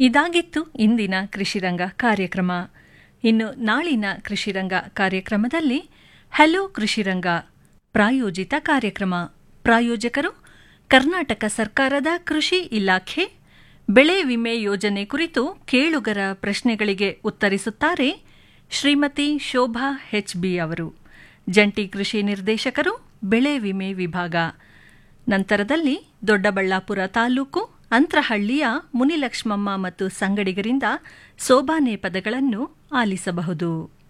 ಇದಾಗಿತ್ತು ಇಂದಿನ ಕೃಷಿರಂಗ ಕಾರ್ಯಕ್ರಮ ಇನ್ನು ನಾಳಿನ ಕೃಷಿರಂಗ ಕಾರ್ಯಕ್ರಮದಲ್ಲಿ ಹಲೋ ಕೃಷಿರಂಗ ಪ್ರಾಯೋಜಿತ ಕಾರ್ಯಕ್ರಮ ಪ್ರಾಯೋಜಕರು ಕರ್ನಾಟಕ ಸರ್ಕಾರದ ಕೃಷಿ ಇಲಾಖೆ ಬೆಳೆ ವಿಮೆ ಯೋಜನೆ ಕುರಿತು ಕೇಳುಗರ ಪ್ರಶ್ನೆಗಳಿಗೆ ಉತ್ತರಿಸುತ್ತಾರೆ ಶ್ರೀಮತಿ ಶೋಭಾ ಹೆಚ್ಬಿ ಅವರು ಜಂಟಿ ಕೃಷಿ ನಿರ್ದೇಶಕರು ಬೆಳೆ ವಿಮೆ ವಿಭಾಗ ನಂತರದಲ್ಲಿ ದೊಡ್ಡಬಳ್ಳಾಪುರ ತಾಲೂಕು ಅಂತ್ರಹಳ್ಳಿಯ ಮುನಿಲಕ್ಷ್ಮಮ್ಮ ಮತ್ತು ಸಂಗಡಿಗರಿಂದ ಸೋಬಾನೆ ಪದಗಳನ್ನು ಆಲಿಸಬಹುದು